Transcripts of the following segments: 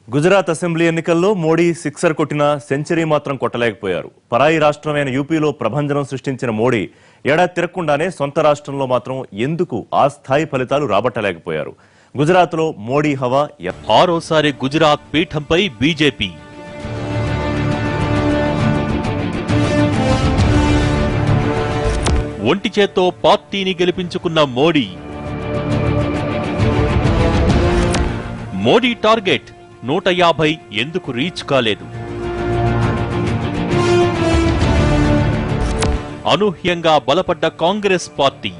Gujarat assembly ఎన్నికల్లో Modi sixer కొట్టిన century మాత్రం కొట్టలేకపోయారు పరాయి రాష్ట్రమైన యూపీలో ప్రభంజనం సృష్టించిన మోడీ ఏడాది తిరగకుండానే సొంత రాష్ట్రంలో మాత్రం ఎందుకు ఆ స్థాయి ఫలితాలు రాబట్టలేకపోయారు గుజరాత్లో మోడీ హవా ఎ- ఆరోసారి గుజరాత్ పీఠంపై బీజేపీ ఒంటి చేత్తో పార్టీని గెలిపించుకున్న మోడీ మోడీ టార్గెట్ నూట యాభై ఎందుకు రీచ్ కాలేదు అనూహ్యంగా బలపడ్డ కాంగ్రెస్ పార్టీ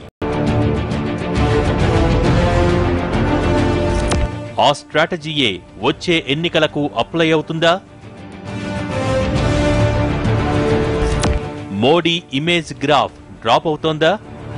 ఆ స్ట్రాటజీయే వచ్చే ఎన్నికలకు అప్లై అవుతుందా మోడీ ఇమేజ్ గ్రాఫ్ డ్రాప్ అవుతోందా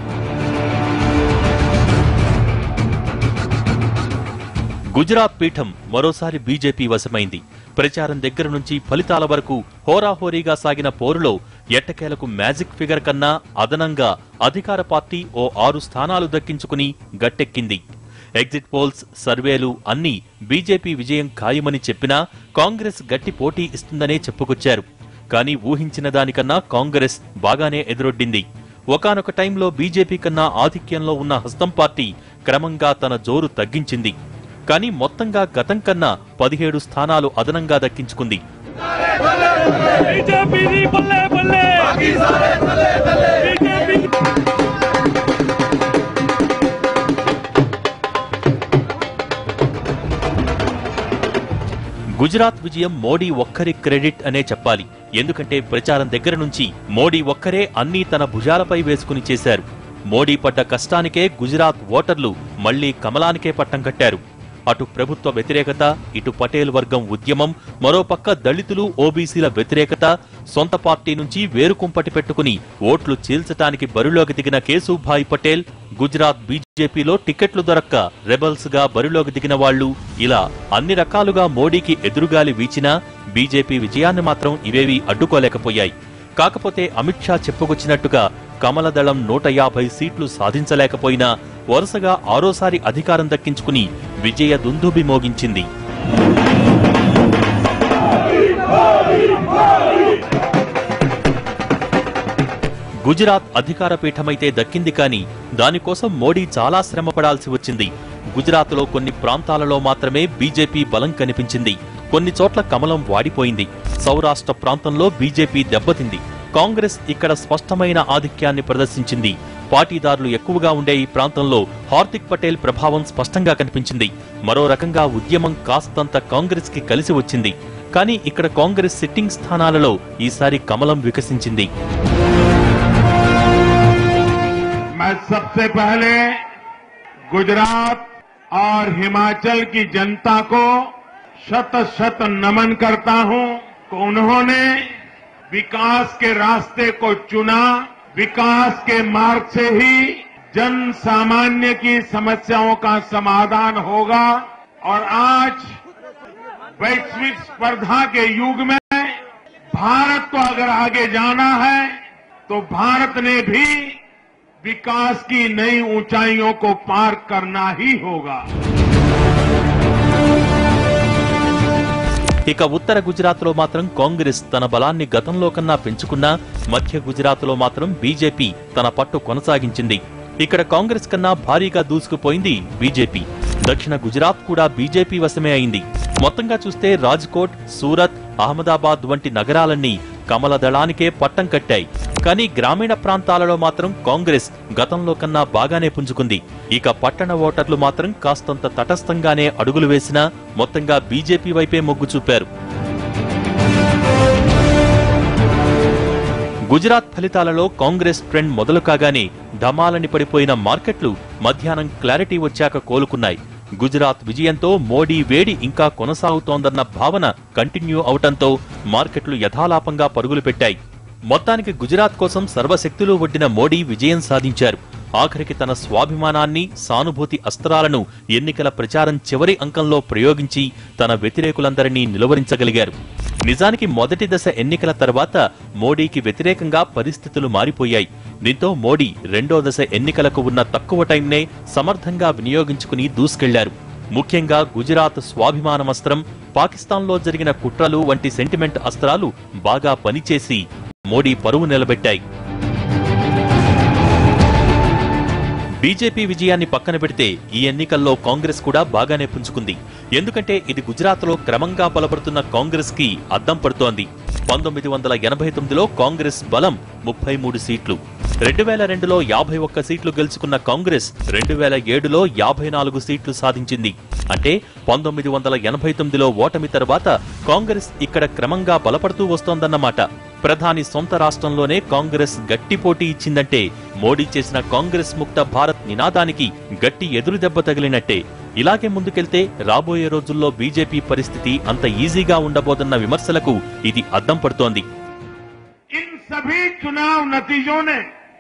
గుజరాత్ పీఠం మరోసారి బీజేపీ వశమైంది ప్రచారం దగ్గర నుంచి ఫలితాల వరకు హోరాహోరీగా సాగిన పోరులో ఎట్టకేలకు మ్యాజిక్ ఫిగర్ కన్నా అదనంగా అధికార పార్టీ ఓ ఆరు స్థానాలు దక్కించుకుని గట్టెక్కింది ఎగ్జిట్ పోల్స్ సర్వేలు అన్నీ బీజేపీ విజయం ఖాయమని చెప్పినా కాంగ్రెస్ గట్టి పోటీ ఇస్తుందనే చెప్పుకొచ్చారు కానీ ఊహించిన దానికన్నా కాంగ్రెస్ బాగానే ఎదురొడ్డింది ఒకానొక టైంలో బీజేపీ కన్నా ఆధిక్యంలో ఉన్న హస్తం పార్టీ క్రమంగా తన జోరు తగ్గించింది కానీ మొత్తంగా గతం కన్నా పదిహేడు స్థానాలు అదనంగా దక్కించుకుంది బీజేపీ బల్లే బల్లే బీజేపీ గుజరాత్ విజయం మోడీ ఒక్కరి క్రెడిట్ అనే చెప్పాలి ఎందుకంటే ప్రచారం దగ్గర నుంచి మోడీ ఒక్కరే అన్నీ తన భుజాలపై వేసుకుని చేశారు మోడీ పడ్డ కష్టానికే గుజరాత్ ఓటర్లు మళ్లీ కమలానికే పట్టం కట్టారు అటు ప్రభుత్వ వ్యతిరేకత ఇటు పటేల్ వర్గం ఉద్యమం మరోపక్క దళితులు ఓబీసీల వ్యతిరేకత సొంత పార్టీ నుంచి వేరుకుంపటి పెట్టుకుని ఓట్లు చీల్చటానికి బరిలోకి దిగిన కేశుభాయ్ పటేల్ గుజరాత్ బీజేపీలో టికెట్లు దొరక్క రెబల్స్ గా బరిలోకి దిగిన వాళ్లు ఇలా అన్ని రకాలుగా మోడీకి ఎదురుగాలి వీచినా బీజేపీ విజయాన్ని మాత్రం ఇవేవీ అడ్డుకోలేకపోయాయి కాకపోతే అమిత్ షా చెప్పుకొచ్చినట్టుగా కమలదళం నూట యాభై సీట్లు సాధించలేకపోయినా వరుసగా ఆరోసారి అధికారం దక్కించుకుని విజయ దుందుబి మోగించింది గుజరాత్ అధికార పీఠమైతే దక్కింది కానీ దానికోసం మోడీ చాలా శ్రమ పడాల్సి వచ్చింది గుజరాత్లో కొన్ని ప్రాంతాలలో మాత్రమే బీజేపీ బలం కనిపించింది కొన్ని చోట్ల కమలం వాడిపోయింది సౌరాష్ట్ర ప్రాంతంలో బీజేపీ దెబ్బతింది కాంగ్రెస్ ఇక్కడ స్పష్టమైన ఆధిక్యాన్ని ప్రదర్శించింది పాటీదారులు ఎక్కువగా ఉండే ఈ ప్రాంతంలో హార్దిక్ పటేల్ ప్రభావం స్పష్టంగా కనిపించింది మరో రకంగా ఉద్యమం కాస్తంత కాంగ్రెస్ కి కలిసి వచ్చింది కానీ ఇక్కడ కాంగ్రెస్ సిట్టింగ్ స్థానాలలో ఈసారి కమలం వికసించింది मैं सबसे पहले गुजरात और हिमाचल की जनता को शत शत नमन करता हूं कि उन्होंने विकास के रास्ते को चुना विकास के मार्ग से ही जन सामान्य की समस्याओं का समाधान होगा और आज वैश्विक स्पर्धा के युग में भारत को अगर आगे जाना है तो भारत ने भी विकास की नई ऊंचाइयों को पार करना ही होगा ఇక ఉత్తర గుజరాత్లో మాత్రం కాంగ్రెస్ తన బలాన్ని గతంలో కన్నా పెంచుకున్నా మధ్య గుజరాత్లో మాత్రం బీజేపీ తన పట్టు కొనసాగించింది ఇక్కడ కాంగ్రెస్ కన్నా భారీగా దూసుకుపోయింది బీజేపీ దక్షిణ గుజరాత్ కూడా బీజేపీ వశమే అయింది మొత్తంగా చూస్తే రాజ్కోట్ సూరత్ అహ్మదాబాద్ వంటి నగరాలన్నీ కమల దళానికే పట్టం కట్టాయి కానీ గ్రామీణ ప్రాంతాలలో మాత్రం కాంగ్రెస్ గతంలో కన్నా బాగానే పుంజుకుంది ఇక పట్టణ ఓటర్లు మాత్రం కాస్తంత తటస్థంగానే అడుగులు వేసినా మొత్తంగా బీజేపీ వైపే మొగ్గు చూపారు గుజరాత్ ఫలితాలలో కాంగ్రెస్ ట్రెండ్ మొదలు కాగానే ఢమాలని పడిపోయిన మార్కెట్లు మధ్యాహ్నం క్లారిటీ వచ్చాక కోలుకున్నాయి గుజరాత్ విజయంతో మోడీ వేడి ఇంకా కొనసాగుతోందన్న భావన కంటిన్యూ అవటంతో మార్కెట్లు యథాలాపంగా పరుగులు పెట్టాయి మొత్తానికి గుజరాత్ కోసం సర్వశక్తులు ఒడ్డిన మోడీ విజయం సాధించారు ఆఖరికి తన స్వాభిమానాన్ని సానుభూతి అస్త్రాలను ఎన్నికల ప్రచారం చివరి అంకంలో ప్రయోగించి తన వ్యతిరేకులందరినీ నిలువరించగలిగారు నిజానికి మొదటి దశ ఎన్నికల తర్వాత మోడీకి వ్యతిరేకంగా పరిస్థితులు మారిపోయాయి దీంతో మోడీ రెండో దశ ఎన్నికలకు ఉన్న తక్కువ టైంనే సమర్థంగా వినియోగించుకుని దూసుకెళ్లారు ముఖ్యంగా గుజరాత్ స్వాభిమానమస్త్రం పాకిస్తాన్లో జరిగిన కుట్రలు వంటి సెంటిమెంట్ అస్త్రాలు బాగా పనిచేసి మోడీ పరువు నిలబెట్టాయి బీజేపీ విజయాన్ని పక్కన పెడితే ఈ ఎన్నికల్లో కాంగ్రెస్ కూడా బాగానే పుంజుకుంది ఎందుకంటే ఇది గుజరాత్లో క్రమంగా బలపడుతున్న కాంగ్రెస్ కి అద్దం పడుతోంది పంతొమ్మిది వందల ఎనభై తొమ్మిదిలో కాంగ్రెస్ బలం ముప్పై మూడు సీట్లు రెండు వేల రెండులో యాభై ఒక్క సీట్లు గెలుచుకున్న కాంగ్రెస్ రెండు వేల ఏడులో యాభై నాలుగు సీట్లు సాధించింది అంటే పంతొమ్మిది వందల ఎనభై తొమ్మిదిలో ఓటమి తర్వాత కాంగ్రెస్ ఇక్కడ క్రమంగా బలపడుతూ వస్తోందన్నమాట ప్రధాని సొంత రాష్ట్రంలోనే కాంగ్రెస్ గట్టి పోటీ ఇచ్చిందంటే మోడీ చేసిన కాంగ్రెస్ ముక్త భారత్ నినాదానికి గట్టి ఎదురుదెబ్బ తగిలినట్టే ఇలాగే ముందుకెళ్తే రాబోయే రోజుల్లో బీజేపీ పరిస్థితి అంత ఈజీగా ఉండబోదన్న విమర్శలకు ఇది అద్దం పడుతోంది इन सभी चुनाव नतीजों ने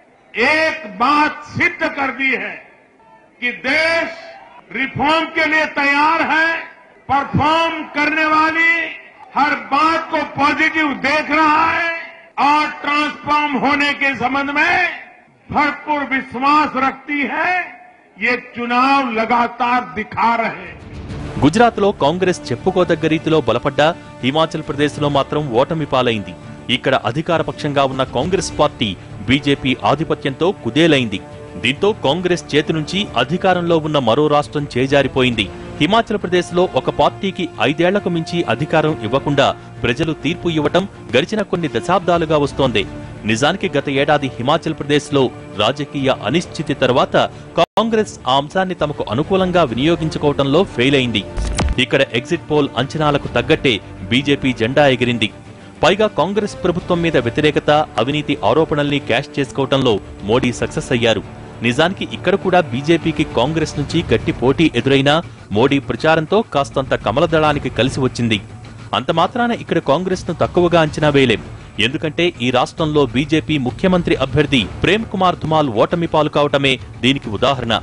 एक बात सिद्ध कर दी है कि देश रिफॉर्म के लिए तैयार है परफॉर्म करने वाली हर बात को पॉजिटिव देख रहा है और ट्रांसफॉर्म होने के संबंध में भरपूर विश्वास रखती है ये चुनाव लगातार दिखा रहे हैं గుజరాత్లో కాంగ్రెస్ చెప్పుకోదగ్గ రీతిలో బలపడ్డా హిమాచల్ ప్రదేశ్లో మాత్రం ఓటమి పాలైంది ఇక్కడ అధికార పక్షంగా ఉన్న కాంగ్రెస్ పార్టీ బీజేపీ ఆధిపత్యంతో కుదేలైంది దీంతో కాంగ్రెస్ చేతి నుంచి అధికారంలో ఉన్న మరో రాష్ట్రం చేజారిపోయింది హిమాచల్ ప్రదేశ్లో ఒక పార్టీకి ఐదేళ్లకు మించి అధికారం ఇవ్వకుండా ప్రజలు తీర్పు ఇవ్వటం గడిచిన కొన్ని దశాబ్దాలుగా వస్తోంది నిజానికి గత ఏడాది హిమాచల్ ప్రదేశ్లో రాజకీయ అనిశ్చితి తర్వాత కాంగ్రెస్ ఆ అంశాన్ని తమకు అనుకూలంగా వినియోగించుకోవడంలో ఫెయిల్ అయింది ఇక్కడ ఎగ్జిట్ పోల్ అంచనాలకు తగ్గట్టే బీజేపీ జెండా ఎగిరింది పైగా కాంగ్రెస్ ప్రభుత్వం మీద వ్యతిరేకత అవినీతి ఆరోపణల్ని క్యాష్ చేసుకోవడంలో మోడీ సక్సెస్ అయ్యారు నిజానికి ఇక్కడ కూడా బీజేపీకి కాంగ్రెస్ నుంచి గట్టి పోటీ ఎదురైనా మోడీ ప్రచారంతో కాస్తంత కమలదళానికి కలిసి వచ్చింది అంత మాత్రాన ఇక్కడ కాంగ్రెస్ ను తక్కువగా అంచనా వేయలేం ఎందుకంటే ఈ రాష్ట్రంలో బీజేపీ ముఖ్యమంత్రి అభ్యర్థి ప్రేమ్ కుమార్ ధుమాల్ ఓటమి పాలు కావటమే దీనికి ఉదాహరణ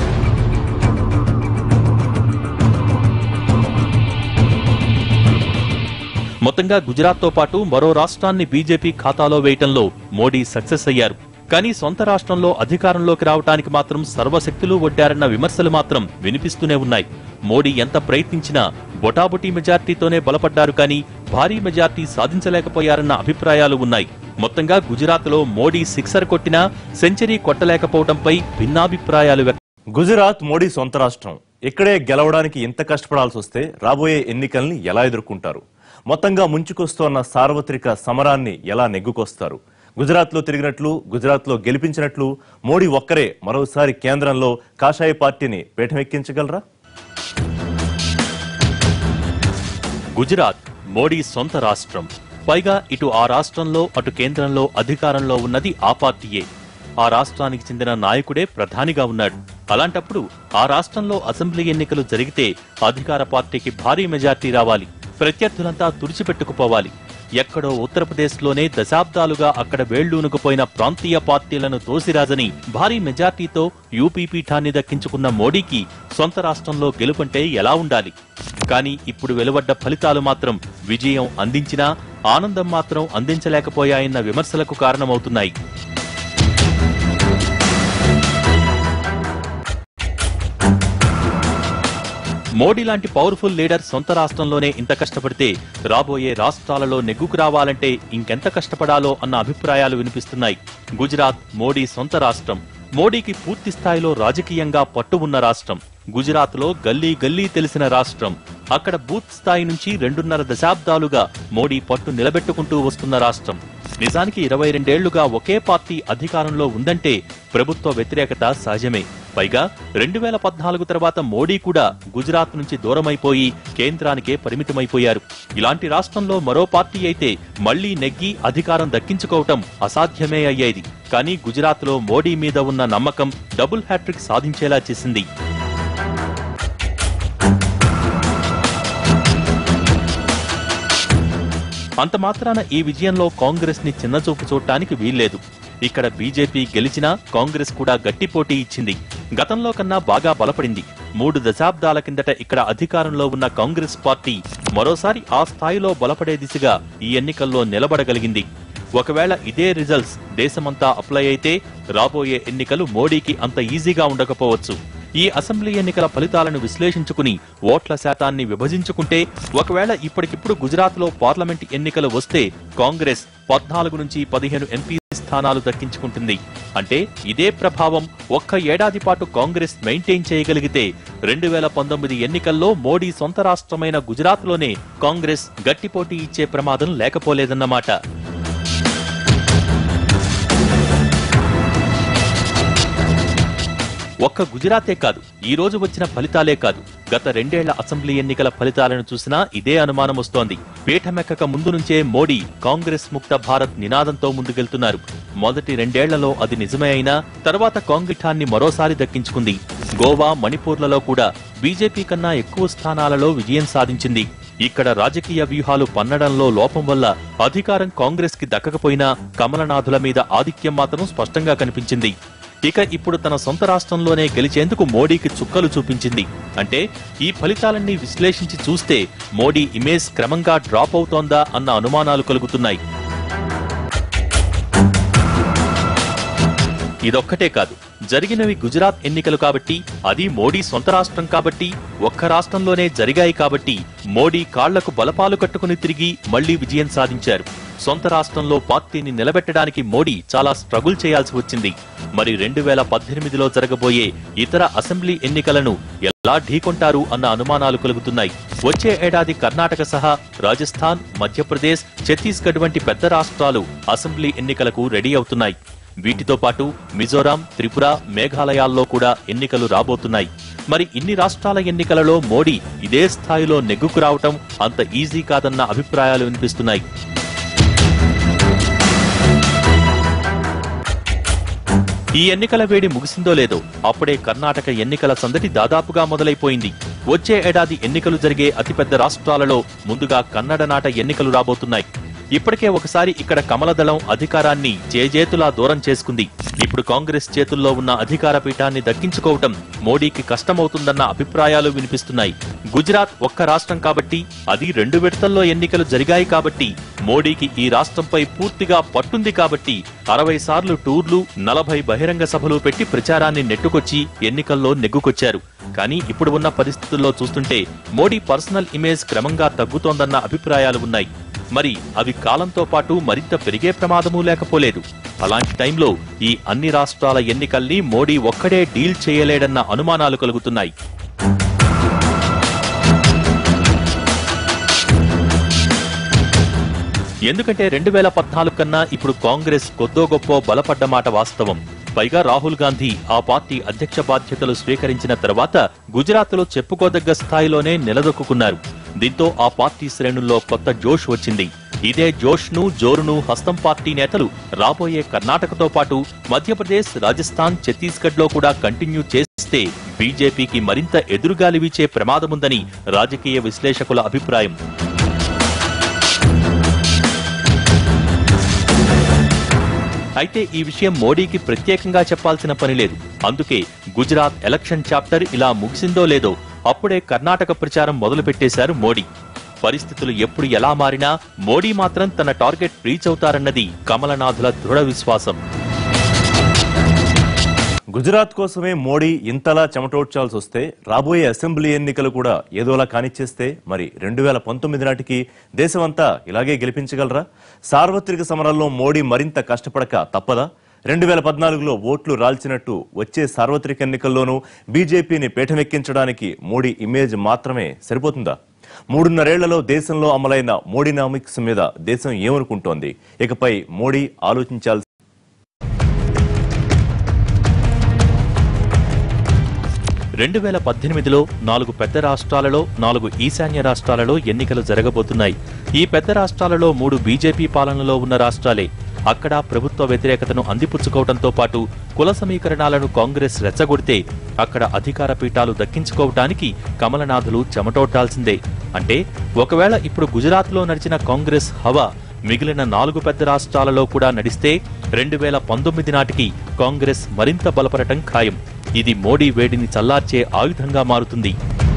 మొత్తంగా గుజరాత్తో పాటు మరో రాష్ట్రాన్ని బీజేపీ ఖాతాలో వేయటంలో మోడీ సక్సెస్ అయ్యారు కానీ సొంత రాష్ట్రంలో అధికారంలోకి రావటానికి మాత్రం సర్వశక్తులు ఒడ్డారన్న విమర్శలు మాత్రం వినిపిస్తూనే ఉన్నాయి మోడీ ఎంత ప్రయత్నించినా బొటాబొటీ మెజార్టీతోనే బలపడ్డారు కానీ భారీ మెజార్టీ సాధించలేకపోయారన్న అభిప్రాయాలు ఉన్నాయి మొత్తంగా గుజరాత్లో మోడీ సిక్సర్ కొట్టినా సెంచరీ కొట్టలేకపోవడంపై భిన్నాభిప్రాయాలు వ్యక్తం గుజరాత్ మోడీ సొంత రాష్ట్రం ఇక్కడే గెలవడానికి ఇంత కష్టపడాల్సి వస్తే రాబోయే ఎన్నికల్ని ఎలా ఎదుర్కొంటారు మొత్తంగా ముంచుకొస్తోన్న సార్వత్రిక సమరాన్ని ఎలా నెగ్గుకొస్తారు గుజరాత్లో తిరిగినట్లు గుజరాత్లో గెలిపించినట్లు మోడీ ఒక్కరే మరోసారి కేంద్రంలో కాషాయ పార్టీని పీఠమెక్కించగలరా గుజరాత్ మోడీ సొంత రాష్ట్రం పైగా ఇటు ఆ రాష్ట్రంలో అటు కేంద్రంలో అధికారంలో ఉన్నది ఆ పార్టీయే ఆ రాష్ట్రానికి చెందిన నాయకుడే ప్రధానిగా ఉన్నాడు అలాంటప్పుడు ఆ రాష్ట్రంలో అసెంబ్లీ ఎన్నికలు జరిగితే అధికార పార్టీకి భారీ మెజార్టీ రావాలి ప్రత్యర్థులంతా తుడిచిపెట్టుకుపోవాలి ఎక్కడో ఉత్తరప్రదేశ్లోనే దశాబ్దాలుగా అక్కడ వేళ్లూనుకుపోయిన ప్రాంతీయ పార్టీలను తోసిరాజని భారీ మెజార్టీతో యూపీ పీఠాన్ని దక్కించుకున్న మోడీకి సొంత రాష్ట్రంలో గెలుపంటే ఎలా ఉండాలి కానీ ఇప్పుడు వెలువడ్డ ఫలితాలు మాత్రం విజయం అందించినా ఆనందం మాత్రం అందించలేకపోయాయన్న విమర్శలకు కారణమవుతున్నాయి మోడీ లాంటి పవర్ఫుల్ లీడర్ సొంత రాష్ట్రంలోనే ఇంత కష్టపడితే రాబోయే రాష్ట్రాలలో నెగ్గుకు రావాలంటే ఇంకెంత కష్టపడాలో అన్న అభిప్రాయాలు వినిపిస్తున్నాయి గుజరాత్ మోడీ సొంత రాష్ట్రం మోడీకి పూర్తి స్థాయిలో రాజకీయంగా పట్టు ఉన్న రాష్ట్రం గుజరాత్ లో గల్లీ గల్లీ తెలిసిన రాష్ట్రం అక్కడ బూత్ స్థాయి నుంచి రెండున్నర దశాబ్దాలుగా మోడీ పట్టు నిలబెట్టుకుంటూ వస్తున్న రాష్ట్రం నిజానికి ఇరవై రెండేళ్లుగా ఒకే పార్టీ అధికారంలో ఉందంటే ప్రభుత్వ వ్యతిరేకత సహజమే పైగా రెండు వేల పద్నాలుగు తర్వాత మోడీ కూడా గుజరాత్ నుంచి దూరమైపోయి కేంద్రానికే పరిమితమైపోయారు ఇలాంటి రాష్ట్రంలో మరో పార్టీ అయితే మళ్లీ నెగ్గి అధికారం దక్కించుకోవటం అసాధ్యమే అయ్యేది కానీ గుజరాత్లో మోడీ మీద ఉన్న నమ్మకం డబుల్ హ్యాట్రిక్ సాధించేలా చేసింది అంత మాత్రాన ఈ విజయంలో కాంగ్రెస్ ని చిన్నచూపు చూడటానికి వీల్లేదు ఇక్కడ బీజేపీ గెలిచినా కాంగ్రెస్ కూడా గట్టి పోటీ ఇచ్చింది గతంలో కన్నా బాగా బలపడింది మూడు దశాబ్దాల కిందట ఇక్కడ అధికారంలో ఉన్న కాంగ్రెస్ పార్టీ మరోసారి ఆ స్థాయిలో బలపడే దిశగా ఈ ఎన్నికల్లో నిలబడగలిగింది ఒకవేళ ఇదే రిజల్ట్స్ దేశమంతా అప్లై అయితే రాబోయే ఎన్నికలు మోడీకి అంత ఈజీగా ఉండకపోవచ్చు ఈ అసెంబ్లీ ఎన్నికల ఫలితాలను విశ్లేషించుకుని ఓట్ల శాతాన్ని విభజించుకుంటే ఒకవేళ ఇప్పటికిప్పుడు గుజరాత్లో పార్లమెంట్ ఎన్నికలు వస్తే కాంగ్రెస్ పద్నాలుగు నుంచి పదిహేను ఎంపీ స్థానాలు దక్కించుకుంటుంది అంటే ఇదే ప్రభావం ఒక్క ఏడాది పాటు కాంగ్రెస్ మెయింటైన్ చేయగలిగితే రెండు వేల పంతొమ్మిది ఎన్నికల్లో మోడీ సొంత రాష్ట్రమైన గుజరాత్లోనే కాంగ్రెస్ గట్టి పోటీ ఇచ్చే ప్రమాదం లేకపోలేదన్నమాట ఒక్క గుజరాతే కాదు ఈ రోజు వచ్చిన ఫలితాలే కాదు గత రెండేళ్ల అసెంబ్లీ ఎన్నికల ఫలితాలను చూసినా ఇదే అనుమానం వస్తోంది పీఠమెక్కక ముందు నుంచే మోడీ కాంగ్రెస్ ముక్త భారత్ నినాదంతో ముందుకెళ్తున్నారు మొదటి రెండేళ్లలో అది నిజమే అయినా తర్వాత కాంగ్రెఠాన్ని మరోసారి దక్కించుకుంది గోవా మణిపూర్లలో కూడా బీజేపీ కన్నా ఎక్కువ స్థానాలలో విజయం సాధించింది ఇక్కడ రాజకీయ వ్యూహాలు పన్నడంలో లోపం వల్ల అధికారం కాంగ్రెస్ కి దక్కకపోయినా కమలనాథుల మీద ఆధిక్యం మాత్రం స్పష్టంగా కనిపించింది ఇక ఇప్పుడు తన సొంత రాష్ట్రంలోనే గెలిచేందుకు మోడీకి చుక్కలు చూపించింది అంటే ఈ ఫలితాలన్నీ విశ్లేషించి చూస్తే మోడీ ఇమేజ్ క్రమంగా డ్రాప్ అవుతోందా అన్న అనుమానాలు కలుగుతున్నాయి ఇదొక్కటే కాదు జరిగినవి గుజరాత్ ఎన్నికలు కాబట్టి అది మోడీ సొంత రాష్ట్రం కాబట్టి ఒక్క రాష్ట్రంలోనే జరిగాయి కాబట్టి మోడీ కాళ్లకు బలపాలు కట్టుకుని తిరిగి మళ్లీ విజయం సాధించారు సొంత రాష్ట్రంలో పార్టీని నిలబెట్టడానికి మోడీ చాలా స్ట్రగుల్ చేయాల్సి వచ్చింది మరి రెండు వేల పద్దెనిమిదిలో జరగబోయే ఇతర అసెంబ్లీ ఎన్నికలను ఎలా ఢీకొంటారు అన్న అనుమానాలు కలుగుతున్నాయి వచ్చే ఏడాది కర్ణాటక సహా రాజస్థాన్ మధ్యప్రదేశ్ ఛత్తీస్గఢ్ వంటి పెద్ద రాష్ట్రాలు అసెంబ్లీ ఎన్నికలకు రెడీ అవుతున్నాయి వీటితో పాటు మిజోరాం త్రిపుర మేఘాలయాల్లో కూడా ఎన్నికలు రాబోతున్నాయి మరి ఇన్ని రాష్ట్రాల ఎన్నికలలో మోడీ ఇదే స్థాయిలో నెగ్గుకు రావటం అంత ఈజీ కాదన్న అభిప్రాయాలు వినిపిస్తున్నాయి ఈ ఎన్నికల వేడి ముగిసిందో లేదో అప్పుడే కర్ణాటక ఎన్నికల సందడి దాదాపుగా మొదలైపోయింది వచ్చే ఏడాది ఎన్నికలు జరిగే అతిపెద్ద రాష్ట్రాలలో ముందుగా కన్నడ నాట ఎన్నికలు రాబోతున్నాయి ఇప్పటికే ఒకసారి ఇక్కడ కమలదళం అధికారాన్ని చేజేతులా దూరం చేసుకుంది ఇప్పుడు కాంగ్రెస్ చేతుల్లో ఉన్న అధికార పీఠాన్ని దక్కించుకోవటం మోడీకి కష్టమవుతుందన్న అభిప్రాయాలు వినిపిస్తున్నాయి గుజరాత్ ఒక్క రాష్ట్రం కాబట్టి అది రెండు విడతల్లో ఎన్నికలు జరిగాయి కాబట్టి మోడీకి ఈ రాష్ట్రంపై పూర్తిగా పట్టుంది కాబట్టి అరవై సార్లు టూర్లు నలభై బహిరంగ సభలు పెట్టి ప్రచారాన్ని నెట్టుకొచ్చి ఎన్నికల్లో నెగ్గుకొచ్చారు కానీ ఇప్పుడు ఉన్న పరిస్థితుల్లో చూస్తుంటే మోడీ పర్సనల్ ఇమేజ్ క్రమంగా తగ్గుతోందన్న అభిప్రాయాలు ఉన్నాయి మరి అవి కాలంతో పాటు మరింత పెరిగే ప్రమాదమూ లేకపోలేదు అలాంటి టైంలో ఈ అన్ని రాష్ట్రాల ఎన్నికల్ని మోడీ ఒక్కడే డీల్ చేయలేడన్న అనుమానాలు కలుగుతున్నాయి ఎందుకంటే రెండు వేల పద్నాలుగు కన్నా ఇప్పుడు కాంగ్రెస్ కొద్దో గొప్ప బలపడ్డ మాట వాస్తవం పైగా రాహుల్ గాంధీ ఆ పార్టీ అధ్యక్ష బాధ్యతలు స్వీకరించిన తర్వాత గుజరాత్లో చెప్పుకోదగ్గ స్థాయిలోనే నిలదొక్కున్నారు దీంతో ఆ పార్టీ శ్రేణుల్లో కొత్త జోష్ వచ్చింది ఇదే జోష్ ను జోరును హస్తం పార్టీ నేతలు రాబోయే కర్ణాటకతో పాటు మధ్యప్రదేశ్ రాజస్థాన్ ఛత్తీస్గఢ్ లో కూడా కంటిన్యూ చేస్తే బీజేపీకి మరింత ఎదురుగాలి వీచే ప్రమాదముందని రాజకీయ విశ్లేషకుల అభిప్రాయం అయితే ఈ విషయం మోడీకి ప్రత్యేకంగా చెప్పాల్సిన పని లేదు అందుకే గుజరాత్ ఎలక్షన్ చాప్టర్ ఇలా ముగిసిందో లేదో అప్పుడే కర్ణాటక ప్రచారం మొదలుపెట్టేశారు మోడీ పరిస్థితులు ఎప్పుడు ఎలా మారినా మోడీ మాత్రం తన టార్గెట్ రీచ్ అవుతారన్నది కమలనాథుల దృఢ విశ్వాసం గుజరాత్ కోసమే మోడీ ఇంతలా చెమటోడ్చాల్సి వస్తే రాబోయే అసెంబ్లీ ఎన్నికలు కూడా ఏదోలా కానిచ్చేస్తే మరి రెండు వేల పంతొమ్మిది నాటికి దేశమంతా ఇలాగే గెలిపించగలరా సార్వత్రిక సమరాల్లో మోడీ మరింత కష్టపడక తప్పదా రెండు వేల పద్నాలుగులో ఓట్లు రాల్చినట్టు వచ్చే సార్వత్రిక ఎన్నికల్లోనూ బీజేపీని పీఠమెక్కించడానికి మోడీ ఇమేజ్ మాత్రమే సరిపోతుందా మూడున్నరేళ్లలో దేశంలో అమలైన మోడీనామిక్స్ మీద దేశం ఏమనుకుంటోంది ఇకపై మోడీ ఆలోచించాల్సి రెండు వేల పద్దెనిమిదిలో నాలుగు పెద్ద రాష్ట్రాలలో నాలుగు ఈశాన్య రాష్ట్రాలలో ఎన్నికలు జరగబోతున్నాయి ఈ పెద్ద రాష్ట్రాలలో మూడు బీజేపీ పాలనలో ఉన్న రాష్ట్రాలే అక్కడ ప్రభుత్వ వ్యతిరేకతను అందిపుచ్చుకోవడంతో పాటు కుల సమీకరణాలను కాంగ్రెస్ రెచ్చగొడితే అక్కడ అధికార పీఠాలు దక్కించుకోవటానికి కమలనాథులు చెమటోడ్డాల్సిందే అంటే ఒకవేళ ఇప్పుడు గుజరాత్లో నడిచిన కాంగ్రెస్ హవా మిగిలిన నాలుగు పెద్ద రాష్ట్రాలలో కూడా నడిస్తే రెండు వేల పంతొమ్మిది నాటికి కాంగ్రెస్ మరింత బలపడటం ఖాయం ఇది మోడీ వేడిని చల్లార్చే ఆయుధంగా మారుతుంది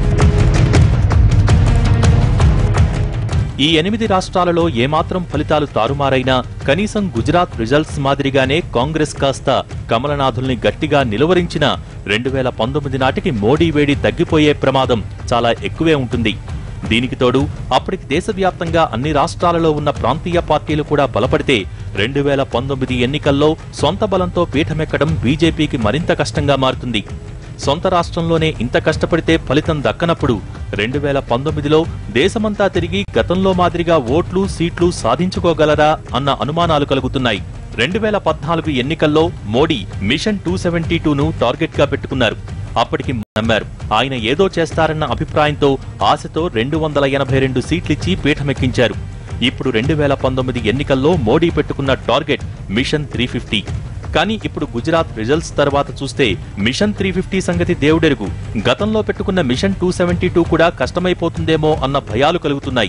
ఈ ఎనిమిది రాష్ట్రాలలో ఏమాత్రం ఫలితాలు తారుమారైనా కనీసం గుజరాత్ రిజల్ట్స్ మాదిరిగానే కాంగ్రెస్ కాస్త కమలనాథుల్ని గట్టిగా నిలువరించినా రెండు వేల పంతొమ్మిది నాటికి మోడీ వేడి తగ్గిపోయే ప్రమాదం చాలా ఎక్కువే ఉంటుంది దీనికి తోడు అప్పటికి దేశవ్యాప్తంగా అన్ని రాష్ట్రాలలో ఉన్న ప్రాంతీయ పార్టీలు కూడా బలపడితే రెండు వేల పంతొమ్మిది ఎన్నికల్లో సొంత బలంతో పీఠమెక్కడం బీజేపీకి మరింత కష్టంగా మారుతుంది సొంత రాష్ట్రంలోనే ఇంత కష్టపడితే ఫలితం దక్కనప్పుడు రెండు వేల పంతొమ్మిదిలో దేశమంతా తిరిగి గతంలో మాదిరిగా ఓట్లు సీట్లు సాధించుకోగలరా అన్న అనుమానాలు కలుగుతున్నాయి రెండు వేల పద్నాలుగు ఎన్నికల్లో మోడీ మిషన్ టూ సెవెంటీ టూను టార్గెట్ గా పెట్టుకున్నారు అప్పటికి నమ్మారు ఆయన ఏదో చేస్తారన్న అభిప్రాయంతో ఆశతో రెండు వందల ఎనభై రెండు సీట్లిచ్చి పీఠమెక్కించారు ఇప్పుడు రెండు వేల పంతొమ్మిది ఎన్నికల్లో మోడీ పెట్టుకున్న టార్గెట్ మిషన్ త్రీ ఫిఫ్టీ కానీ ఇప్పుడు గుజరాత్ రిజల్ట్స్ తర్వాత చూస్తే మిషన్ త్రీ ఫిఫ్టీ సంగతి దేవుడెరుగు గతంలో పెట్టుకున్న మిషన్ టూ సెవెంటీ టూ కూడా కష్టమైపోతుందేమో అన్న భయాలు కలుగుతున్నాయి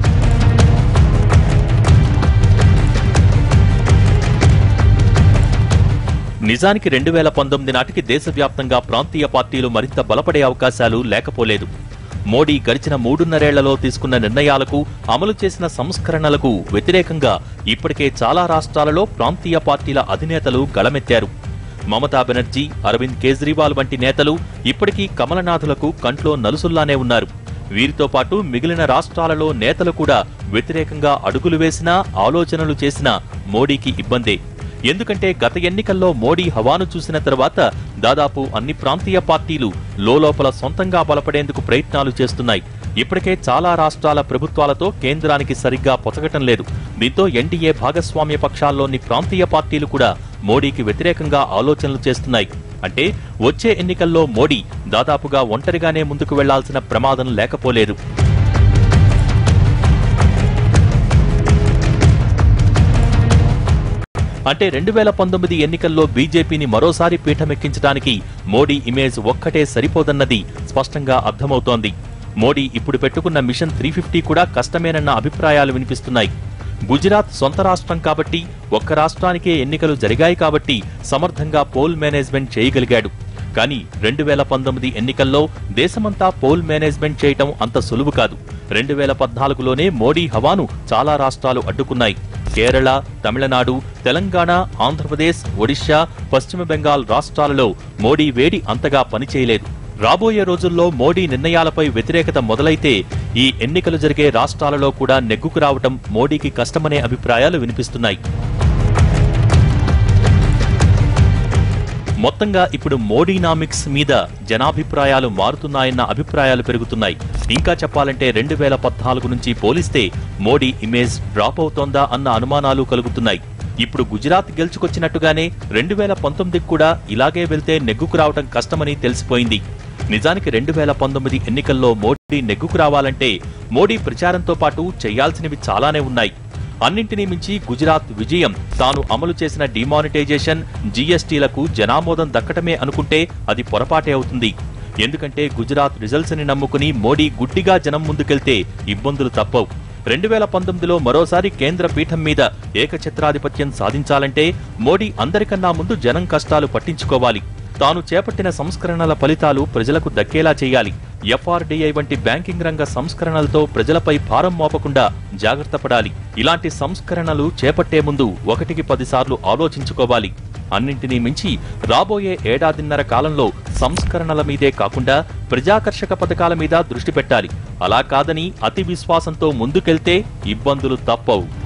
నిజానికి రెండు వేల పంతొమ్మిది నాటికి దేశవ్యాప్తంగా ప్రాంతీయ పార్టీలు మరింత బలపడే అవకాశాలు లేకపోలేదు మోడీ గడిచిన మూడున్నరేళ్లలో తీసుకున్న నిర్ణయాలకు అమలు చేసిన సంస్కరణలకు వ్యతిరేకంగా ఇప్పటికే చాలా రాష్ట్రాలలో ప్రాంతీయ పార్టీల అధినేతలు గళమెత్తారు మమతా బెనర్జీ అరవింద్ కేజ్రీవాల్ వంటి నేతలు ఇప్పటికీ కమలనాథులకు కంట్లో నలుసుల్లానే ఉన్నారు వీరితో పాటు మిగిలిన రాష్ట్రాలలో నేతలు కూడా వ్యతిరేకంగా అడుగులు వేసినా ఆలోచనలు చేసినా మోడీకి ఇబ్బందే ఎందుకంటే గత ఎన్నికల్లో మోడీ హవాను చూసిన తర్వాత దాదాపు అన్ని ప్రాంతీయ పార్టీలు లోలోపల సొంతంగా బలపడేందుకు ప్రయత్నాలు చేస్తున్నాయి ఇప్పటికే చాలా రాష్ట్రాల ప్రభుత్వాలతో కేంద్రానికి సరిగ్గా పొసగటం లేదు దీంతో ఎన్డీఏ భాగస్వామ్య పక్షాల్లోని ప్రాంతీయ పార్టీలు కూడా మోడీకి వ్యతిరేకంగా ఆలోచనలు చేస్తున్నాయి అంటే వచ్చే ఎన్నికల్లో మోడీ దాదాపుగా ఒంటరిగానే ముందుకు వెళ్లాల్సిన ప్రమాదం లేకపోలేదు అంటే రెండు వేల పంతొమ్మిది ఎన్నికల్లో బీజేపీని మరోసారి పీఠమెక్కించడానికి మోడీ ఇమేజ్ ఒక్కటే సరిపోదన్నది స్పష్టంగా అర్థమవుతోంది మోడీ ఇప్పుడు పెట్టుకున్న మిషన్ త్రీ ఫిఫ్టీ కూడా కష్టమేనన్న అభిప్రాయాలు వినిపిస్తున్నాయి గుజరాత్ సొంత రాష్ట్రం కాబట్టి ఒక్క రాష్ట్రానికే ఎన్నికలు జరిగాయి కాబట్టి సమర్థంగా పోల్ మేనేజ్మెంట్ చేయగలిగాడు కానీ రెండు వేల పంతొమ్మిది ఎన్నికల్లో దేశమంతా పోల్ మేనేజ్మెంట్ చేయటం అంత సులువు కాదు రెండు వేల పద్నాలుగులోనే మోడీ హవాను చాలా రాష్ట్రాలు అడ్డుకున్నాయి కేరళ తమిళనాడు తెలంగాణ ఆంధ్రప్రదేశ్ ఒడిశా పశ్చిమ బెంగాల్ రాష్ట్రాలలో మోడీ వేడి అంతగా పనిచేయలేదు రాబోయే రోజుల్లో మోడీ నిర్ణయాలపై వ్యతిరేకత మొదలైతే ఈ ఎన్నికలు జరిగే రాష్ట్రాలలో కూడా నెగ్గుకు రావటం మోడీకి కష్టమనే అభిప్రాయాలు వినిపిస్తున్నాయి మొత్తంగా ఇప్పుడు మోడీనామిక్స్ మీద జనాభిప్రాయాలు మారుతున్నాయన్న అభిప్రాయాలు పెరుగుతున్నాయి ఇంకా చెప్పాలంటే రెండు వేల పద్నాలుగు నుంచి పోలిస్తే మోడీ ఇమేజ్ డ్రాప్ అవుతోందా అన్న అనుమానాలు కలుగుతున్నాయి ఇప్పుడు గుజరాత్ గెలుచుకొచ్చినట్టుగానే రెండు వేల పంతొమ్మిదికి కూడా ఇలాగే వెళ్తే నెగ్గుకు రావడం కష్టమని తెలిసిపోయింది నిజానికి రెండు వేల పంతొమ్మిది ఎన్నికల్లో మోడీ నెగ్గుకు రావాలంటే మోడీ ప్రచారంతో పాటు చేయాల్సినవి చాలానే ఉన్నాయి అన్నింటినీ మించి గుజరాత్ విజయం తాను అమలు చేసిన డిమానిటైజేషన్ జీఎస్టీలకు జనామోదం దక్కటమే అనుకుంటే అది పొరపాటే అవుతుంది ఎందుకంటే గుజరాత్ రిజల్ట్స్ ని నమ్ముకుని మోడీ గుడ్డిగా జనం ముందుకెళ్తే ఇబ్బందులు తప్పవు రెండు వేల పంతొమ్మిదిలో మరోసారి కేంద్ర పీఠం మీద ఏకఛత్రాధిపత్యం సాధించాలంటే మోడీ అందరికన్నా ముందు జనం కష్టాలు పట్టించుకోవాలి తాను చేపట్టిన సంస్కరణల ఫలితాలు ప్రజలకు దక్కేలా చేయాలి ఎఫ్ఆర్డీఐ వంటి బ్యాంకింగ్ రంగ సంస్కరణలతో ప్రజలపై భారం మోపకుండా జాగ్రత్త పడాలి ఇలాంటి సంస్కరణలు చేపట్టే ముందు ఒకటికి పదిసార్లు ఆలోచించుకోవాలి అన్నింటినీ మించి రాబోయే ఏడాదిన్నర కాలంలో సంస్కరణల మీదే కాకుండా ప్రజాకర్షక పథకాల మీద దృష్టి పెట్టాలి అలా కాదని అతి విశ్వాసంతో ముందుకెళ్తే ఇబ్బందులు తప్పవు